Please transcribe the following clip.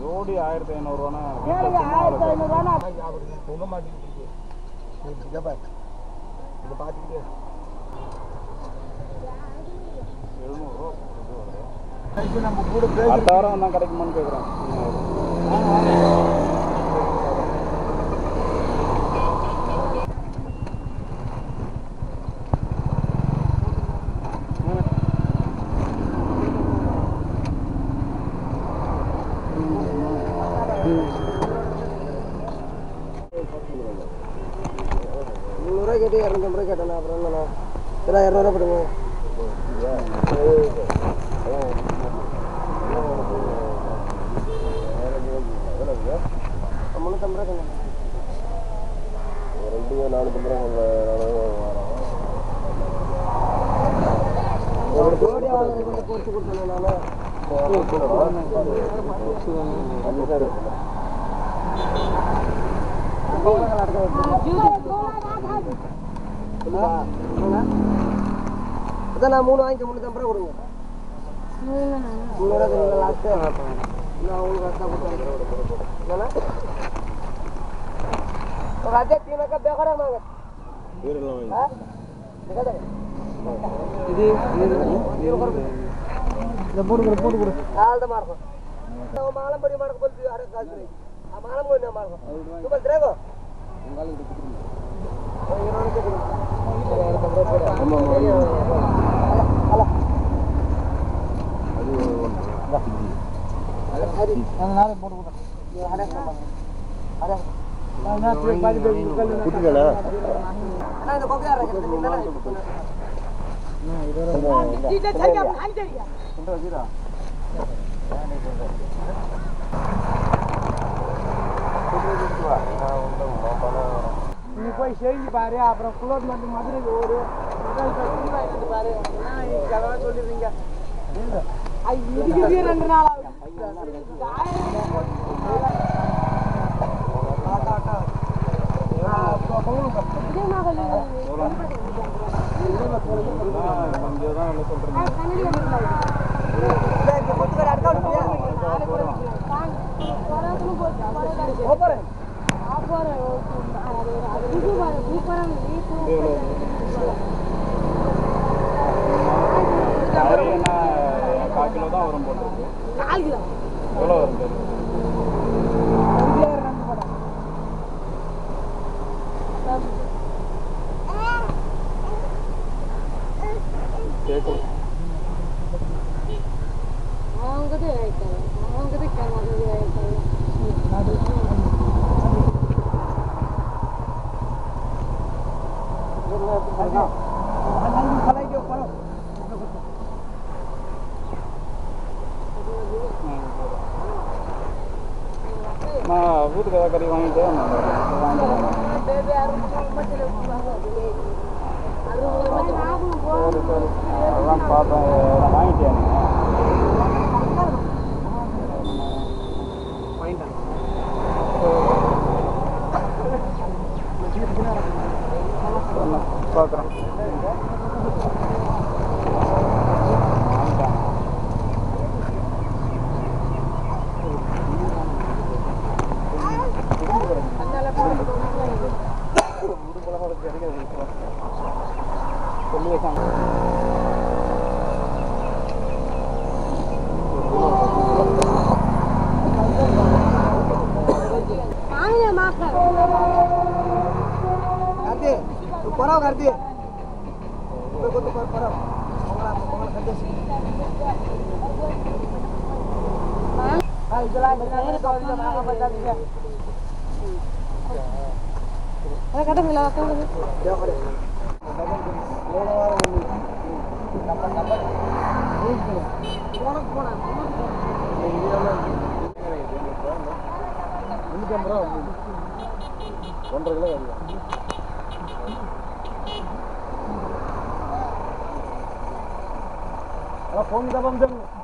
ஜோடி ஆயிரத்தி ஐநூறுரூவானா கேளுங்க ஆயிரத்தி ஐநூறுரூவா பொங்க மாட்டேங்குது இதை பாரு இதை பார்த்துக்கிட்டே எழுநூறுவா நம்ம கூட பேசி அடுத்த வாரம் தான் கிடைக்குமான்னு கேட்குறேன் முந்நூறுவா கேட்டு இரநூத்தம்பது ரூபா கேட்டேண்ணா அப்புறம் என்னண்ணா சரி இரநூறுவா போடுங்க முந்நூற்றம்பது ரூபா ரெண்டு நானூற்றம்பது ரூபா ஒரு ஜோடி ஆளுங்க கொஞ்சம் பொறுத்து கொடுத்தேன் நான் அதான் நான் மூணு வாங்கிக்க முந்நூற்றம்பது ரூபா கொடுங்க முந்நூறுவா தருவீங்களா லாஸ்ட்டு நான் உங்களுக்கு அதான் கொடுத்தேன் என்னண்ணா ஒரு அஜய் தீனக்கா பேக்கடா மாங்க ஆ? பேக்கடா? ಆಲ್ದ ಮಾಡ್ಕೊ ನಾವು ಮಾಲಂ ಬಡಿ ಮಾಡಕ್ ಬಂದ್ವಿ ಅರೆ ಕಾಲ್ರಿ ಆ ಮಾಲಂ ಗೊಂಡೆ ಮಾಡ್ಕೊ ನೀವು ಬಂದ್ರೇಗೋ நீ போய் செஞ்சு பாரு அப்புறம் குளோத் மட்டும் மதுரைக்கு ஓடு முதல் பஸ் வாங்கிட்டு பாரு என்ன நீங்க அதெல்லாம் சொல்லிடுறீங்க அது இதுக்கு ரெண்டு நாள் ஆகும் கொஞ்சம் தான் என்ன சொல்கிறீங்க கறி என்ன கால் கிலோ தான் வரும் போட்டுருக்கு எவ்வளோ வரும் கறி கேட்கும் நான் வீட்டுக்கு ஏதாவது கறி வாங்கிட்டு வாங்கிட்டு சரி சரி அதான் பார்த்தேன் நான் வாங்கிட்டேன் பார்க்குறேன் Ganti, tu parau ganti. Tu tu tu parau. Pengalah pengalah ganti sih. Hai, jalan jalan kalau dia nak apa tadi dia. Dia kade. போன வாரம் ஒண்ணு. Number number. போன போன. முன்னூற்றம்பது ரூபா ஒன்றரை கிலோ வருது அதான் ஃபோன் தான் வந்து